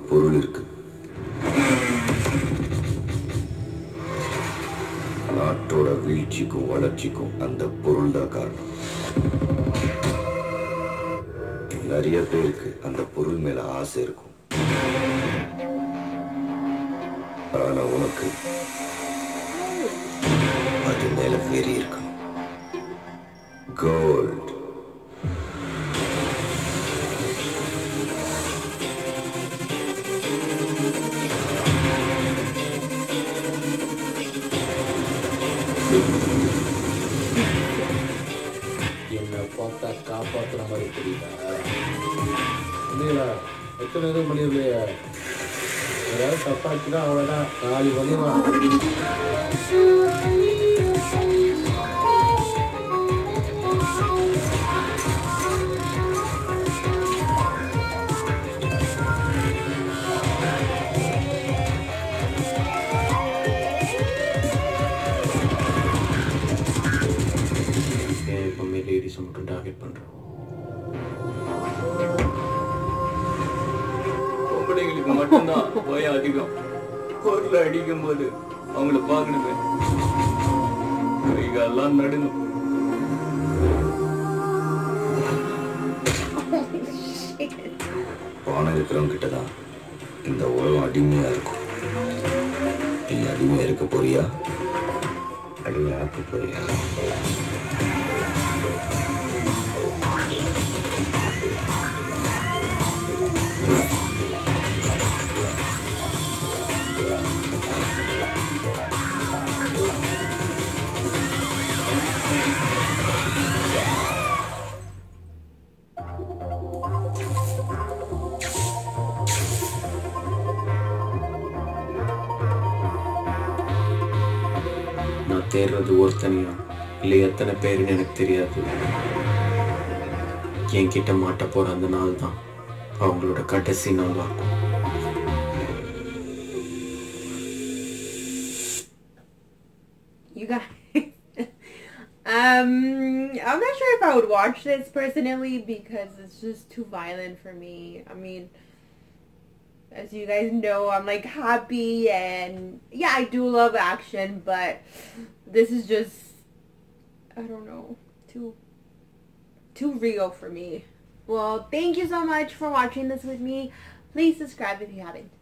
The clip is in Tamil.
பொருள் இருக்கு நாட்டோட வீழ்ச்சிக்கும் வளர்ச்சிக்கும் அந்த பொருள் தான் காரணம் நிறைய பேருக்கு அந்த பொருள் மேல ஆசை இருக்கும் ஆனா உனக்கு அது மேல வெறி இருக்கணும் கோல்ட் என்னை பார்த்தா காப்பாற்றுற மாதிரி தெரியுதா இல்லையா எத்தனை எதுவும் பண்ணிடலையே ஏதாவது தப்பாச்சுன்னா அவ்வளோதான் நாலு பண்ணிடுவான் ஏன் எப்பவுமே லேடிஸை மட்டும் டார்கெட் பண்ணுறோம் பொம்பளைங்களுக்கு மட்டும்தான் பயம் அதிகம் பொருளை அடிக்கும் போது அவங்கள பார்க்கணுமே கைகாலெல்லாம் நடுங்கும் பணம் இருக்கிறவங்க கிட்ட தான் இந்த உலகம் அடிமையா இருக்கும் நீ அடிமையா இருக்க போறியா அடிமையாக்க போறியா நான் தேடுறது ஒருத்தனையா இல்லை எத்தனை பேருன்னு எனக்கு தெரியாது என்கிட்ட மாட்ட போற அந்த நாள் தான் அவங்களோட கடைசி நாளா இருக்கும் You guys. um, I'm not sure if I would watch this personally because it's just too violent for me. I mean, as you guys know, I'm like happy and yeah, I do love action, but this is just I don't know, too too real for me. Well, thank you so much for watching this with me. Please subscribe if you haven't.